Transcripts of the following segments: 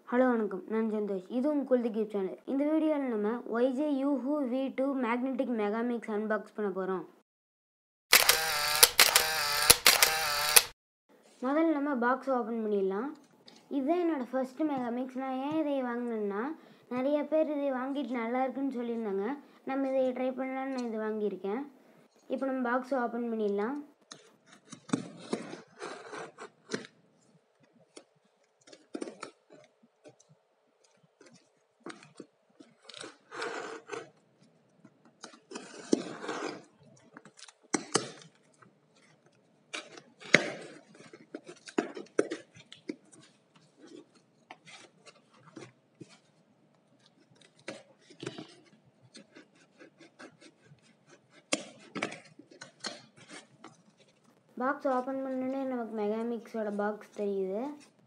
hello வணக்கம் நான் சந்தோஷ் இது உங்கள் குல்தி கிஃப்ட் சேனல் இந்த வீடியோவில் நம்ம YJ yoohoo we do magnetic megamix unbox பண்ண போகிறோம் முதல்ல நம்ம பாக்ஸ் ஓப்பன் பண்ணிடலாம் இதுதான் என்னோடய ஃபஸ்ட்டு மெகாமிக்ஸ் நான் ஏன் இதை வாங்கினேன்னா நிறைய பேர் இதை வாங்கிட்டு நல்லா இருக்குன்னு சொல்லியிருந்தாங்க நம்ம இதை ட்ரை பண்ணலான்னு நான் இது வாங்கியிருக்கேன் இப்போ நம்ம பாக்ஸ் ஓப்பன் பண்ணிடலாம் பாக்ஸ் ஓப்பன் பண்ணோடனே நமக்கு மெகாமிக்ஸோட பாக்ஸ் தெரியுது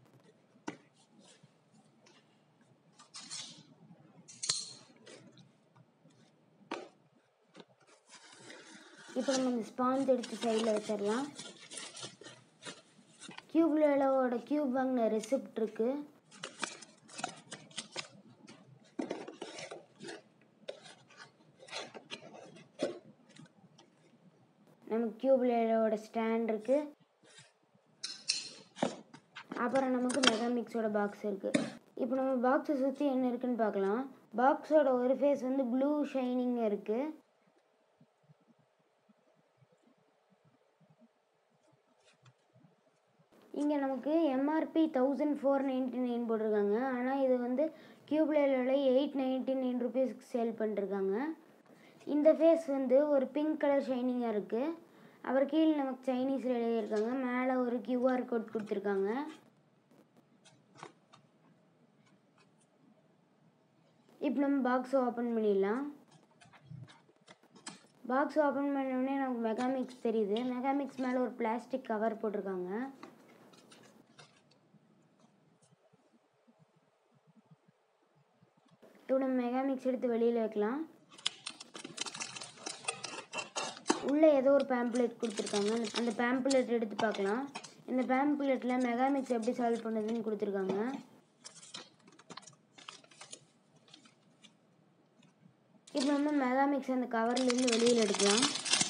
இப்போ நம்ம இந்த ஸ்பாஞ்ச் எடுத்து சைடில் வச்சிடலாம் கியூப்லோட கியூப் வாங்கின ரெசிப்ட் இருக்குது நமக்கு கியூப்லோட ஸ்டாண்ட் இருக்குது அப்புறம் நமக்கு மெகாமிக்ஸோட பாக்ஸ் இருக்குது இப்போ நம்ம பாக்ஸை சுற்றி என்ன இருக்குன்னு பார்க்கலாம் பாக்ஸோட ஒரு ஃபேஸ் வந்து ப்ளூ ஷைனிங் இருக்குது இங்கே நமக்கு MRP thousand four ninety nine போட்டிருக்காங்க ஆனால் இது வந்து கியூப்லேயோட எயிட் நைன்ட்டி நைன் ருபீஸ்க்கு சேல் பண்ணிருக்காங்க இந்த ஃபேஸ் வந்து ஒரு பிங்க் கலர் ஷைனிங்காக இருக்குது அப்புறம் கீழே நமக்கு சைனீஸில் எழுதியிருக்காங்க மேலே ஒரு கியூஆர் கோட் கொடுத்துருக்காங்க இப்போ நம்ம பாக்ஸ் ஓப்பன் பண்ணிடலாம் பாக்ஸ் ஓப்பன் பண்ணோடனே நமக்கு மெகாமிக்ஸ் தெரியுது மெகாமிக்ஸ் மேலே ஒரு பிளாஸ்டிக் கவர் போட்டிருக்காங்க இப்போ நம்ம மெகாமிக்ஸ் எடுத்து வெளியில் வைக்கலாம் உள்ளே ஏதோ ஒரு பேம்ப்ளெட் கொடுத்துருக்காங்க அந்த பேம்ப்ளெட் எடுத்து பார்க்கலாம் இந்த பேம்ப்ளெட்டில் மெகாமிக்ஸ் எப்படி சால்வ் பண்ணுதுன்னு கொடுத்துருக்காங்க இப்போ நம்ம மெகாமிக்ஸ் அந்த கவர்லேருந்து வெளியில் எடுக்கலாம்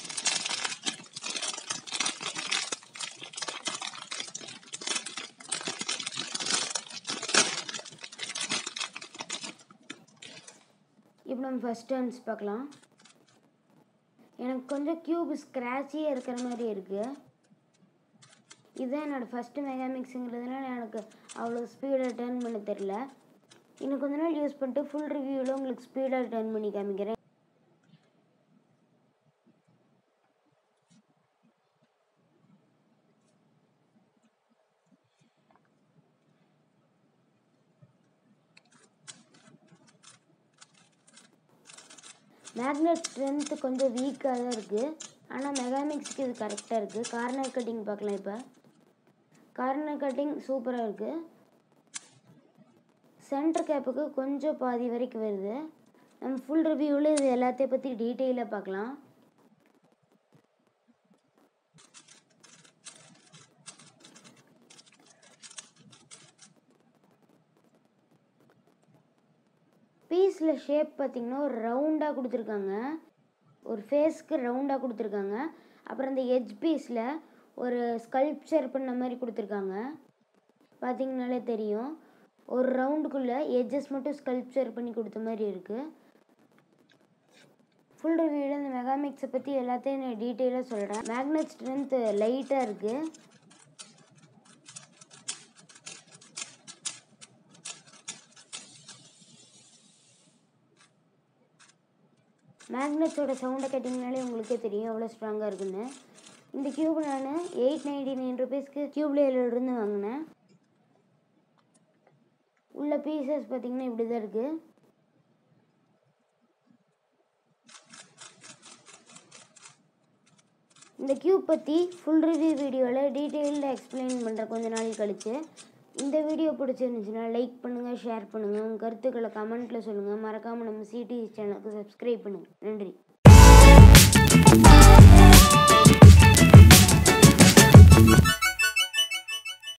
இப்போ நம்ம ஃபஸ்ட் டர்ன்ஸ் பார்க்கலாம் எனக்கு கொஞ்சம் க்யூப் ஸ்க்ராட்சியே இருக்கிற மாதிரி இருக்குது இதுதான் என்னோடய ஃபஸ்ட்டு மெகாமிக்ஸுங்கிறதுனால எனக்கு அவ்வளோ ஸ்பீடாக டேர்ன் பண்ண தெரில இன்னும் கொஞ்ச நாள் யூஸ் பண்ணிட்டு ஃபுல் ரிவ்யூவில் உங்களுக்கு ஸ்பீடாக டேர்ன் பண்ணி காமிக்கிறேன் மேக்னெட் ஸ்ட்ரென்த்து கொஞ்சம் வீக்காக தான் இருக்குது ஆனால் மெகாமிக்ஸ்க்கு இது கரெக்டாக இருக்குது கார்னர் கட்டிங் பார்க்கலாம் இப்போ கார்னர் கட்டிங் சூப்பராக இருக்குது சென்டர் கேப்புக்கு கொஞ்சம் பாதி வரைக்கும் வருது நம்ம ஃபுல் ரிவ்யூவில் இது எல்லாத்தையும் பற்றி டீட்டெயிலாக பார்க்கலாம் பீஸில் ஷேப் பார்த்திங்கன்னா ஒரு ரவுண்டாக கொடுத்துருக்காங்க ஒரு ஃபேஸ்க்கு ரவுண்டாக கொடுத்துருக்காங்க அப்புறம் அந்த எஜ் பீஸில் ஒரு ஸ்கல்ப்சர் பண்ண மாதிரி கொடுத்துருக்காங்க பார்த்திங்கனாலே தெரியும் ஒரு ரவுண்டுக்குள்ளே எட்ஜஸ் மட்டும் ஸ்கல்ப்சர் பண்ணி கொடுத்த மாதிரி இருக்குது ஃபுல் ரிவ்யூவில் இந்த மெகாமிக்ஸை பற்றி எல்லாத்தையும் நான் டீட்டெயிலாக சொல்கிறேன் மேக்னெட் ஸ்ட்ரென்த் லைட்டாக இருக்குது மேக்னெட்ஸோட சவுண்டை கேட்டிங்கனாலே உங்களுக்கே தெரியும் எவ்வளோ ஸ்ட்ராங்காக இருக்குன்னு இந்த க்யூப் நான் எயிட் நைன்டி நைன் ருபீஸ்க்கு க்யூப்லேயிலிருந்து வாங்கினேன் உள்ள பீசஸ் பார்த்திங்கன்னா இப்படி தான் இருக்குது இந்த க்யூப் பற்றி ஃபுல் ரிவ்யூ வீடியோவில் டீட்டெயில்டாக எக்ஸ்பிளைன் பண்ணுறேன் கொஞ்ச நாள் கழித்து இந்த வீடியோ பிடிச்சிருந்துச்சுன்னா லைக் பண்ணுங்கள் ஷேர் பண்ணுங்கள் உங்கள் கருத்துக்களை கமெண்ட்டில் சொல்லுங்கள் மறக்காமல் நம்ம சிடிவி சேனலுக்கு சப்ஸ்கிரைப் பண்ணுங்கள் நன்றி